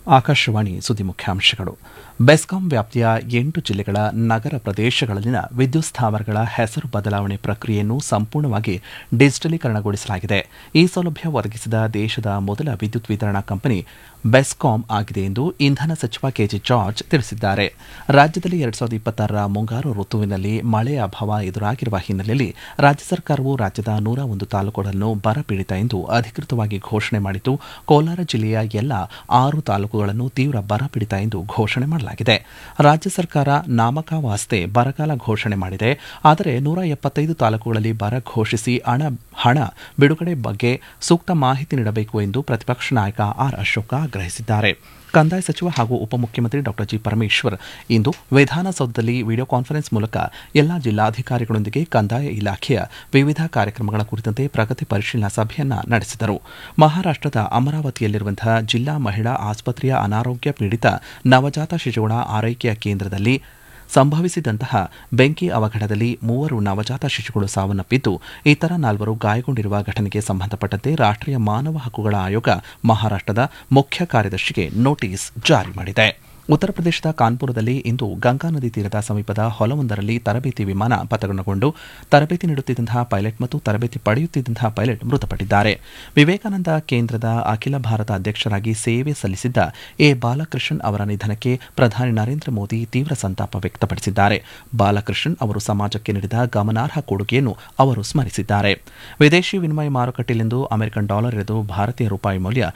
ಆಕಾಶವಾಣಿ ಸುದ್ದಿ ಮುಖ್ಯಾಂಶಗಳು ಬೆಸ್ಕಾಂ ವ್ಯಾಪ್ತಿಯ ಎಂಟು ಜಿಲ್ಲೆಗಳ ನಗರ ಪ್ರದೇಶಗಳಲ್ಲಿನ ವಿದ್ಯುತ್ ಸ್ಥಾವರಗಳ ಹೆಸರು ಬದಲಾವಣೆ ಪ್ರಕ್ರಿಯೆಯನ್ನು ಸಂಪೂರ್ಣವಾಗಿ ಡಿಜಿಟಲೀಕರಣಗೊಳಿಸಲಾಗಿದೆ ಈ ಸೌಲಭ್ಯ ಒದಗಿಸಿದ ದೇಶದ ಮೊದಲ ವಿದ್ಯುತ್ ವಿತರಣಾ ಕಂಪನಿ ಬೆಸ್ಕಾಂ ಆಗಿದೆ ಎಂದು ಇಂಧನ ಸಚಿವ ಕೆಜೆ ಜಾರ್ಜ್ ತಿಳಿಸಿದ್ದಾರೆ ರಾಜ್ಯದಲ್ಲಿ ಎರಡ್ ಸಾವಿರದ ಇಪ್ಪತ್ತಾರರ ಮುಂಗಾರು ಋತುವಿನಲ್ಲಿ ಮಳೆ ಅಭಾವ ಎದುರಾಗಿರುವ ಹಿನ್ನೆಲೆಯಲ್ಲಿ ರಾಜ್ಯ ಸರ್ಕಾರವು ರಾಜ್ಯದ ನೂರ ಒಂದು ತಾಲೂಕುಗಳನ್ನು ಬರಪೀಡಿತ ಎಂದು ಅಧಿಕೃತವಾಗಿ ಘೋಷಣೆ ಮಾಡಿದ್ದು ಕೋಲಾರ ಜಿಲ್ಲೆಯ ಎಲ್ಲ ಆರು ತಾಲೂಕುಗಳನ್ನು ತೀವ್ರ ಬರಪೀಡಿತ ಎಂದು ಘೋಷಣೆ ಮಾಡಲಾಗಿದೆ ರಾಜ್ಯ ಸರ್ಕಾರ ನಾಮಕಾವಾಸ್ತೆ ಬರಗಾಲ ಘೋಷಣೆ ಮಾಡಿದೆ ಆದರೆ ನೂರ ಎಪ್ಪತ್ತೈದು ತಾಲೂಕುಗಳಲ್ಲಿ ಬರ ಘೋಷಿಸಿ ಹಣ ಹಣ ಬಿಡುಗಡೆ ಬಗ್ಗೆ ಸೂಕ್ತ ಮಾಹಿತಿ ನೀಡಬೇಕು ಎಂದು ಪ್ರತಿಪಕ್ಷ ನಾಯಕ ಆರ್ ಅಶೋಕ ಆಗ್ರಹಿಸಿದ್ದಾರೆ ಕಂದಾಯ ಸಚಿವ ಹಾಗೂ ಉಪಮುಖ್ಯಮಂತ್ರಿ ಡಾ ಜಿ ಪರಮೇಶ್ವರ್ ಇಂದು ವಿಧಾನಸೌಧದಲ್ಲಿ ವಿಡಿಯೋ ಕಾನ್ಫರೆನ್ಸ್ ಮೂಲಕ ಎಲ್ಲಾ ಜಿಲ್ಲಾಧಿಕಾರಿಗಳೊಂದಿಗೆ ಕಂದಾಯ ಇಲಾಖೆಯ ವಿವಿಧ ಕಾರ್ಯಕ್ರಮಗಳ ಕುರಿತಂತೆ ಪ್ರಗತಿ ಪರಿಶೀಲನಾ ಸಭೆಯನ್ನ ನಡೆಸಿದರು ಮಹಾರಾಷ್ಟದ ಅಮರಾವತಿಯಲ್ಲಿರುವಂತಹ ಜಿಲ್ಲಾ ಮಹಿಳಾ ಆಸ್ಪತ್ರೆಯ ಅನಾರೋಗ್ಯ ಪೀಡಿತ ನವಜಾತ ಶಿಶುಗಳ ಆರೈಕೆಯ ಕೇಂದ್ರದಲ್ಲಿ ಸಂಭವಿಸಿದಂತಹ ಬೆಂಕಿ ಅವಘಡದಲ್ಲಿ ಮೂವರು ನವಜಾತ ಶಿಶುಗಳು ಸಾವನ್ನಪ್ಪಿದ್ದು ಇತರ ನಾಲ್ವರು ಗಾಯಗೊಂಡಿರುವ ಘಟನೆಗೆ ಸಂಬಂಧಪಟ್ಟಂತೆ ರಾಷ್ಟೀಯ ಮಾನವ ಹಕ್ಕುಗಳ ಆಯೋಗ ಮಹಾರಾಷ್ಟದ ಮುಖ್ಯ ಕಾರ್ಯದರ್ಶಿಗೆ ನೋಟಿಸ್ ಜಾರಿ ಮಾಡಿದೆ ಉತ್ತರ ಪ್ರದೇಶದ ಕಾನ್ಪುರದಲ್ಲಿ ಇಂದು ಗಂಗಾ ನದಿ ತೀರದ ಸಮೀಪದ ಹೊಲವೊಂದರಲ್ಲಿ ತರಬೇತಿ ವಿಮಾನ ಪತನಗೊಂಡು ತರಬೇತಿ ನೀಡುತ್ತಿದ್ದಂತಹ ಪೈಲಟ್ ಮತ್ತು ತರಬೇತಿ ಪಡೆಯುತ್ತಿದ್ದಂತಹ ಪೈಲಟ್ ಮೃತಪಟ್ಟಿದ್ದಾರೆ ವಿವೇಕಾನಂದ ಕೇಂದ್ರದ ಅಖಿಲ ಭಾರತ ಅಧ್ಯಕ್ಷರಾಗಿ ಸೇವೆ ಸಲ್ಲಿಸಿದ್ದ ಎ ಬಾಲಕೃಷ್ಣನ್ ಅವರ ನಿಧನಕ್ಕೆ ಪ್ರಧಾನಿ ನರೇಂದ್ರ ಮೋದಿ ತೀವ್ರ ಸಂತಾಪ ವ್ಯಕ್ತಪಡಿಸಿದ್ದಾರೆ ಬಾಲಕೃಷ್ಣನ್ ಅವರು ಸಮಾಜಕ್ಕೆ ನೀಡಿದ ಗಮನಾರ್ಹ ಕೊಡುಗೆಯನ್ನು ಅವರು ಸ್ಮರಿಸಿದ್ದಾರೆ ವಿದೇಶಿ ವಿನಿಮಯ ಮಾರುಕಟ್ಟೆಯಲ್ಲಿಂದು ಅಮೆರಿಕನ್ ಡಾಲರ್ ಎದುರು ಭಾರತೀಯ ರೂಪಾಯಿ ಮೌಲ್ಯ